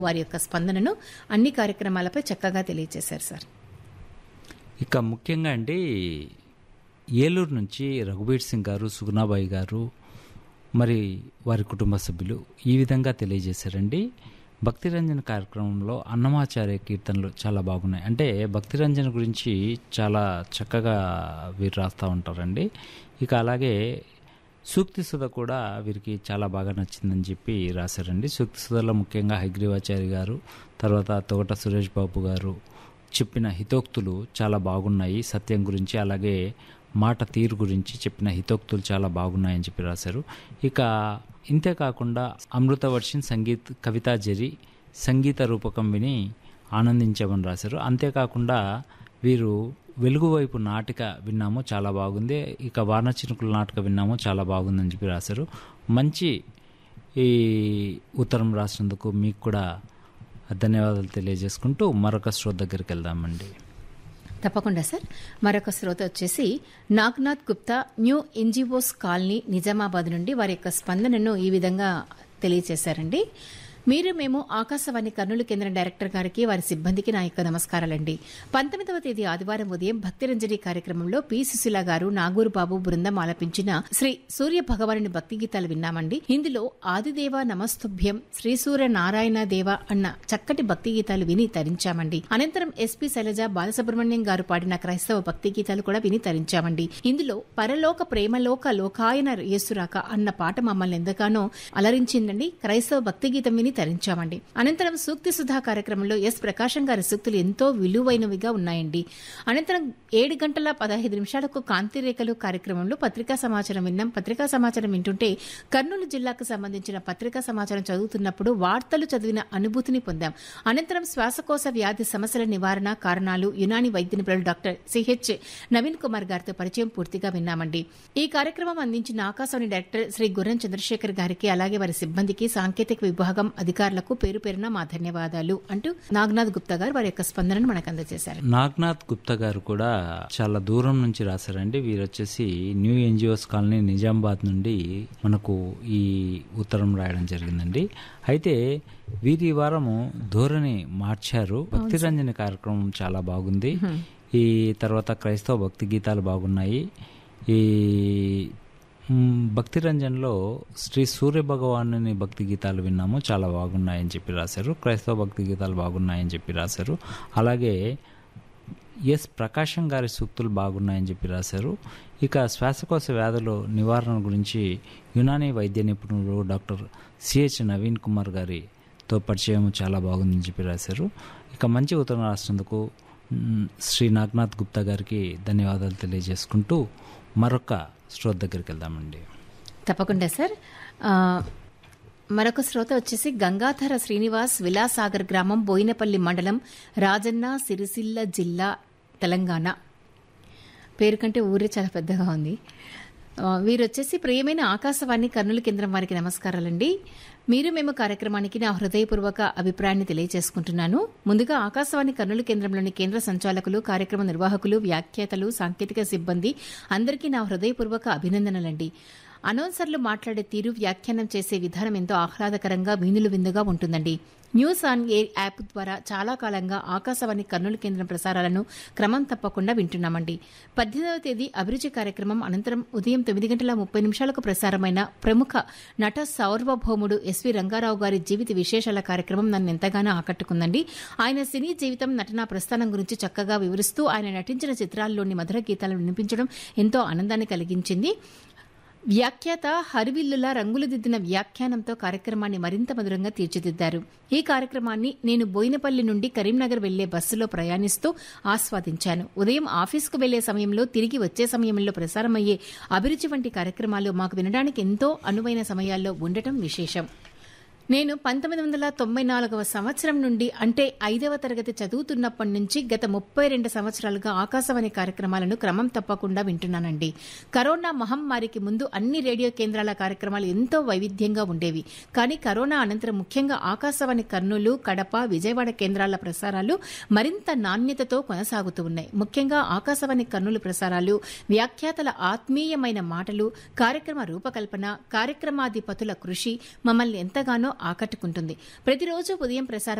వారి యొక్క స్పందనను అన్ని కార్యక్రమాలపై చక్కగా తెలియజేశారు సార్ ఇక ముఖ్యంగా అండి ఏలూరు నుంచి రఘుబీర్ సింగ్ గారు సుగుణాబాయి గారు మరి వారి కుటుంబ సభ్యులు ఈ విధంగా తెలియజేశారండి భక్తిరంజన్ కార్యక్రమంలో అన్నమాచార్య కీర్తనలు చాలా బాగున్నాయి అంటే భక్తిరంజన్ గురించి చాలా చక్కగా వీరు రాస్తూ ఉంటారండి ఇక అలాగే సూక్తి సుధ కూడా వీరికి చాలా బాగా నచ్చిందని చెప్పి రాశారండి సూక్తి సుధలో ముఖ్యంగా హైగ్రీవాచారి గారు తర్వాత తొగట సురేష్ బాబు గారు చెప్పిన హితోక్తులు చాలా బాగున్నాయి సత్యం గురించి అలాగే మాట తీరు గురించి చెప్పిన హితోక్తులు చాలా బాగున్నాయని చెప్పి రాశారు ఇక ఇంతే కాకుండా అమృతవర్షిన్ సంగీత్ కవితా జరి సంగీత రూపకం విని ఆనందించామని రాశారు అంతేకాకుండా వీరు వెలుగు వైపు నాటిక విన్నాము చాలా బాగుంది ఇక వాన చినుకుల నాటిక విన్నాము చాలా బాగుందని చెప్పి రాశారు మంచి ఈ ఉత్తరం రాసినందుకు మీకు కూడా ధన్యవాదాలు తెలియజేసుకుంటూ మరొక శ్రోత దగ్గరికి వెళ్దామండి తప్పకుండా సార్ మరొక శ్రోత వచ్చేసి Nagnath Gupta new NGOs colony Nizamabad నుండి వారి యొక్క స్పందనను ఈ విధంగా తెలియజేశారండి మీరు మేము ఆకాశవాణి కర్నూలు కేంద్ర డైరెక్టర్ గారికి వారి సిబ్బందికి నా యొక్క నమస్కారాలండి పంతొమ్మిదవ తేదీ ఆదివారం ఉదయం భక్తిరంజని కార్యక్రమంలో పి సుశీల గారు నాగూరు బాబు బృందం ఆలపించిన శ్రీ సూర్య భగవానుని భక్తి గీతాలు విన్నామండి ఇందులో ఆదిదేవ నమస్తుభ్యం శ్రీ సూర్య నారాయణ దేవ అన్న చక్కటి భక్తి గీతాలు విని తరించామండి అనంతరం ఎస్పి శైలజ బాలసుబ్రహ్మణ్యం గారు పాడిన క్రైస్తవ భక్తి గీతాలు కూడా విని తరించామండి ఇందులో పరలోక ప్రేమలోక లోకాయన యేసురాక అన్న పాట మమ్మల్ని ఎంతగానో అలరించిందండి క్రైస్తవ భక్తి గీతం విని తరించామండి అనంతరం సూక్తి సుధా కార్యక్రమంలో ఎస్ ప్రకాశం గారి సూక్తులు ఎంతో విలువైనవిగా ఉన్నాయండి అనంతరం ఏడు గంటల పదహైదు నిమిషాలకు కాంతిరేఖలు కార్యక్రమంలో పత్రికా సమాచారం విన్నాం పత్రికా సమాచారం వింటుంటే కర్నూలు జిల్లాకు సంబంధించిన పత్రికా సమాచారం చదువుతున్నప్పుడు వార్తలు చదివిన అనుభూతిని పొందాం అనంతరం శ్వాసకోశ వ్యాధి సమస్యల నివారణ కారణాలు యునాని వైద్య నిపుణులు డాక్టర్ సిహెచ్ నవీన్ కుమార్ గారితో పరిచయం పూర్తిగా విన్నామండి ఈ కార్యక్రమం అందించిన ఆకాశవాణి డైరెక్టర్ శ్రీ గుర్రం చంద్రశేఖర్ గారికి అలాగే వారి సిబ్బందికి సాంకేతిక విభాగం అధికారులకు పేరు పేరున మా ధన్యవాదాలు అంటూ నాగనాథ్ గుప్తా గారు వారి యొక్క స్పందనను మనకు అందజేశారు నాగ్నాథ్ గుప్తా గారు కూడా చాలా దూరం నుంచి రాశారండి వీరు వచ్చేసి న్యూ ఎన్జిఓస్ కాలనీ నిజామాబాద్ నుండి మనకు ఈ ఉత్తరం రాయడం జరిగిందండి అయితే వీరి ఈ వారము ధోరణి మార్చారు భక్తి రంజని కార్యక్రమం చాలా బాగుంది ఈ తర్వాత క్రైస్తవ భక్తి గీతాలు బాగున్నాయి ఈ మ్, భక్తి రంజన్లో శ్రీ సూర్య భగవానుని భక్తి గీతాలు విన్నాము చాలా బాగున్నాయని చెప్పి రాశారు క్రైస్తవ భక్తి గీతాలు బాగున్నాయని చెప్పి రాశారు అలాగే ఎస్ ప్రకాశం గారి సూక్తులు బాగున్నాయని చెప్పి రాశారు ఇక శ్వాసకోశ వ్యాధుల నివారణ గురించి యునానీ వైద్య నిపుణులు డాక్టర్ సిహెచ్ నవీన్ కుమార్ గారితో పరిచయం చాలా బాగుందని చెప్పి రాశారు ఇక మంచి ఉత్తరం రాసినందుకు మ్, శ్రీ నాగనాథ్ గుప్తా గారికి ధన్యవాదాలు తెలియజేసుకుంటూ మరొక శ్రోత దగ్గరికి వెళ్దామండి తప్పకుండా సార్ ఆ, మరొక శ్రోత వచ్చేసి గంగాధర శ్రీనివాస్ విలాసాగర్ గ్రామం బోయినపల్లి మండలం రాజన్న సిరిసిల్ల జిల్లా తెలంగాణ పేరు కంటే ఊరే చాలా పెద్దగా ఉంది ఆ, వీరు వచ్చేసి ప్రియమైన ఆకాశవాణి కర్నూలు కేంద్రం వారికి నమస్కారాలండి మీరు మేము కార్యక్రమానికి నా హృదయపూర్వక అభిప్రాయాన్ని తెలియజేసుకుంటున్నాను ముందుగా ఆకాశవాణి కర్నూలు కేంద్రంలోని కేంద్ర సంచాలకులు కార్యక్రమ నిర్వాహకులు వ్యాఖ్యాతలు సాంకేతిక సిబ్బంది అందరికీ నా హృదయపూర్వక అభినందనలండి అనౌన్సర్లు మాట్లాడే తీరు వ్యాఖ్యానం చేసే విధానం ఎంతో ఆహ్లాదకరంగా వీణులు విందుగా ఉంటుందండి న్యూస్ ఆన్ ఎయిర్ యాప్ ద్వారా చాలా కాలంగా ఆకాశవాణి కర్నూలు కేంద్రం ప్రసారాలను క్రమం తప్పకుండా వింటున్నామండి పద్దెనిమిదవ తేదీ అభిరుచి కార్యక్రమం అనంతరం ఉదయం తొమ్మిది గంటల ముప్పై నిమిషాలకు ప్రసారమైన ప్రముఖ నట సార్వభౌముడు ఎస్వి రంగారావు గారి జీవిత విశేషాల కార్యక్రమం నన్ను ఎంతగానో ఆకట్టుకుందండి ఆయన సినీ జీవితం నటనా ప్రస్థానం గురించి చక్కగా వివరిస్తూ ఆయన నటించిన చిత్రాల్లోని మధుర గీతాలను వినిపించడం ఎంతో ఆనందాన్ని కలిగించింది వ్యాఖ్యాత హరివిల్లులా రంగులు దిద్దిన వ్యాఖ్యానంతో కార్యక్రమాన్ని మరింత మధురంగా తీర్చిదిద్దారు ఈ కార్యక్రమాన్ని నేను బోయినపల్లి నుండి కరీంనగర్ వెళ్లే బస్సులో ప్రయాణిస్తూ ఆస్వాదించాను ఉదయం ఆఫీసుకు వెళ్లే సమయంలో తిరిగి వచ్చే సమయంలో ప్రసారమయ్యే అభిరుచి వంటి కార్యక్రమాలు మాకు వినడానికి ఎంతో అనువైన సమయాల్లో ఉండటం విశేషం నేను పంతొమ్మిది వందల తొంభై నాలుగవ సంవత్సరం నుండి అంటే ఐదవ తరగతి చదువుతున్నప్పటి నుంచి గత ముప్పై రెండు సంవత్సరాలుగా ఆకాశవాణి కార్యక్రమాలను క్రమం తప్పకుండా వింటున్నానండి కరోనా మహమ్మారికి ముందు అన్ని రేడియో కేంద్రాల కార్యక్రమాలు ఎంతో వైవిధ్యంగా ఉండేవి కానీ కరోనా అనంతరం ముఖ్యంగా ఆకాశవాణి కర్నూలు కడప విజయవాడ కేంద్రాల ప్రసారాలు మరింత నాణ్యతతో కొనసాగుతూ ఉన్నాయి ముఖ్యంగా ఆకాశవాణి కర్నూలు ప్రసారాలు వ్యాఖ్యాతల ఆత్మీయమైన మాటలు కార్యక్రమ రూపకల్పన కార్యక్రమాధిపతుల కృషి మమ్మల్ని ఎంతగానో ఆకట్టుకుంటుంది ప్రతిరోజు ఉదయం ప్రసార